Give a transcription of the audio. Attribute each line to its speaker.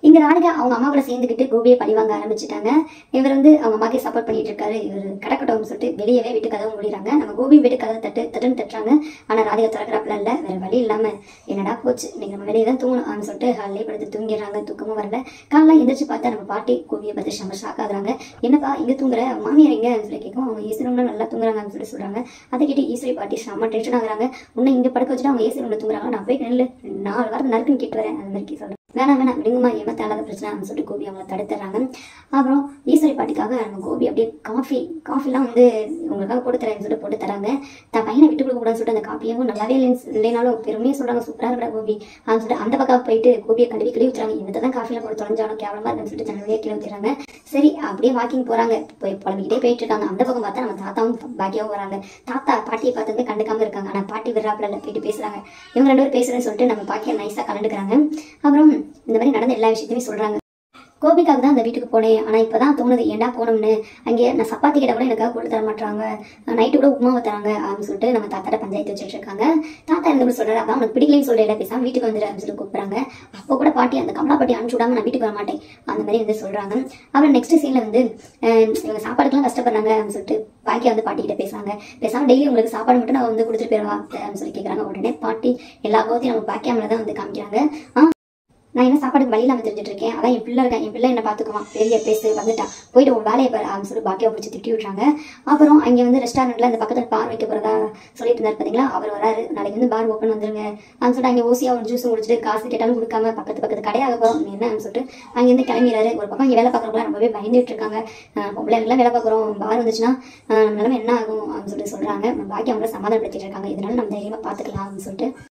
Speaker 1: இங்க ராணிகா அவங்க அம்மா கூட சேர்ந்துக்கிட்டு கோபியை பழி வாங்க ஆரம்பிச்சிட்டாங்க இவர் வந்து அவங்க அம்மாக்கே சப்போர்ட் பண்ணிட்டு இருக்காரு இவர் கடக்கட்டோம்னு சொல்லிட்டு வெளியவே வீட்டு கதவு முடிறாங்க நம்ம கோபி வீட்டு கதவை தட்டு தட்டுன்னு தட்டுறாங்க ஆனா ராதிகா திறக்கிறாப்புல இல்ல வேற வழி இல்லாம என்னடா போச்சு இன்னைக்கு நம்ம வெளியே தான் தூங்கணும் அப்படின்னு சொல்லிட்டு ஹாலிலே படுத்து தூங்கிடுறாங்க தூக்கமும் வரல காலைல எந்திரிச்சு பார்த்தா நம்ம பாட்டி கோபியை பார்த்து செம்ம ஷாக் ஆகுறாங்க என்னப்பா இங்க தூங்குற மாமியார் எங்க அப்படின்னு சொல்லி கேட்கும் அவங்க ஏசி ரூம்ல நல்லா தூங்குறாங்க அப்படின்னு சொல்லி சொல்றாங்க அதை கேட்டு ஈஸ்வரி பாட்டி செம்ம டென்ஷன் ஆகுறாங்க உன்னை இங்க படுக்க வச்சுட்டு அவங்க ஏசி ரூம்ல தூங்குறாங்க நான் போய் நெல்லு நாலு வாரம் நறுக்குன்னு கேட்டு வரேன் அந்த மாதிரி சொல்றேன் வேணாம் வேணாம் விடுங்கம்மா ஏமா தேடாத பிரச்சனை அப்படின்னு சொல்லிட்டு கோபி அவங்கள தடுத்துறாங்க அப்புறம் ஈஸ்வரி பாட்டிக்காக நம்ம கோபி அப்படியே காஃபி காஃபிலாம் வந்து உங்களுக்காக போட்டு தரேன்னு சொல்லிட்டு போட்டு தராங்க தான் பையனை விட்டு கொடுக்க கூடாதுன்னு சொல்லிட்டு அந்த காப்பியும் நல்லாவே இல்லைன்னு இல்லைனாலும் பெருமையாக சொல்றாங்க சூப்பராக இருக்கடா கோபி அப்படின்னு சொல்லிட்டு அந்த பக்கம் போயிட்டு கோபியை கழுவி கழுவி ஊத்துறாங்க இந்த தான் காஃபியில் போட்டு தொலைஞ்சாலும் கேவலமா இருக்குன்னு சொல்லிட்டு ஜன்னலையே கீழே ஊத்துறாங்க சரி அப்படியே வாக்கிங் போறாங்க போய் புலம்பிக்கிட்டே போயிட்டு இருக்காங்க அந்த பக்கம் பார்த்தா நம்ம தாத்தாவும் பாக்கியாவும் வராங்க தாத்தா பாட்டியை பார்த்தது கண்டுக்காம இருக்காங்க ஆனா பாட்டி விடுறாப்புல இல்லை போயிட்டு பேசுறாங்க இவங்க ரெண்டு பேரும் பேசுறேன்னு சொல்லிட்டு நம்ம பாக்கியா நைஸா கலந்துக்கிறாங்க அப்புறம் இந்த மாதிரி நடந்த எல்லா விஷயத்தையுமே சொல்றாங்க கோபிக்காக தான் அந்த வீட்டுக்கு போனேன் ஆனால் இப்போ தான் தோணுது ஏன்டா போனோம்னு அங்கே நான் சப்பாத்தி கிட்ட கூட எனக்காக போட்டு தர மாட்டாங்க நைட்டு கூட உப்புமாவை தராங்க அப்படின்னு சொல்லிட்டு நம்ம தாத்தாட்ட பஞ்சாயத்து வச்சுட்டு இருக்காங்க தாத்தா என்ன சொல்றாரு அதான் உனக்கு பிடிக்கலன்னு சொல்லல பேசாம வீட்டுக்கு வந்துடு அப்படின்னு சொல்லி கூப்பிடுறாங்க அப்போ கூட பாட்டி அந்த கமலா பாட்டி அனுப்பிச்சு விடாம நான் வீட்டுக்கு வர மாட்டேன் அந்த மாதிரி வந்து சொல்றாங்க அப்புறம் நெக்ஸ்ட் சீன்ல வந்து அஹ், இவங்க சாப்பாடுக்கெல்லாம் கஷ்டப்படுறாங்க அப்படின்னு சொல்லிட்டு பாக்கியா வந்து பாட்டி கிட்ட பேசுறாங்க பேசாம டெய்லி உங்களுக்கு சாப்பாடு மட்டும் நான் வந்து கொடுத்துட்டு போயிடுவா அப்படின்னு சொல்லி கேட்குறாங்க உடனே பாட்டி எல்லா கோவத்தையும் நம்ம பாக்கியா மேலே தான் வந்து காமிக்கிறாங்க ஆ நான் என்ன சாப்பாடுக்கு வழி இல்லாமல் தெரிஞ்சுட்டு இருக்கேன் அதான் என் பிள்ளை இருக்கேன் என் பிள்ளை என்ன பார்த்துக்குவான் பெரிய பேசு வந்துட்டான் போயிட்டு உன் வேலையை பாரு அப்படின்னு சொல்லி பாக்கியா பிடிச்சி திட்டி விட்றாங்க அப்புறம் அங்கே வந்து ரெஸ்டாரண்ட்ல அந்த பக்கத்தில் பார் வைக்க போகிறதா சொல்லிட்டு இருந்தார் பார்த்தீங்களா அவர் வராரு நாளைக்கு வந்து பார் ஓப்பன் வந்துருங்க அப்படின்னு சொல்லிட்டு அங்கே ஓசியா ஒரு ஜூஸ் குடிச்சிட்டு காசு கேட்டாலும் கொடுக்காம பக்கத்து பக்கத்து கடையாக போகிறோம் என்ன அப்படின்னு சொல்லிட்டு அங்கேருந்து கிளம்பிடுறாரு ஒரு பக்கம் இங்கே வேலை பார்க்குறவங்களாம் ரொம்பவே பயந்துட்டு இருக்காங்க அஹ் பொம்பளைங்களாம் வேலை பார்க்குறோம் பார் வந்துச்சுன்னா அஹ் நம்ம நிலைமை என்ன ஆகும் அப்படின்னு சொல்லிட்டு சொல்கிறாங்க பாக்கி அவங்கள சமாதானப்படுத்திட்டு இருக்காங்க இதனால நம்ம தைரியமாக பார்த்துக்கலாம் அப்படின்னு சொல்லிட்டு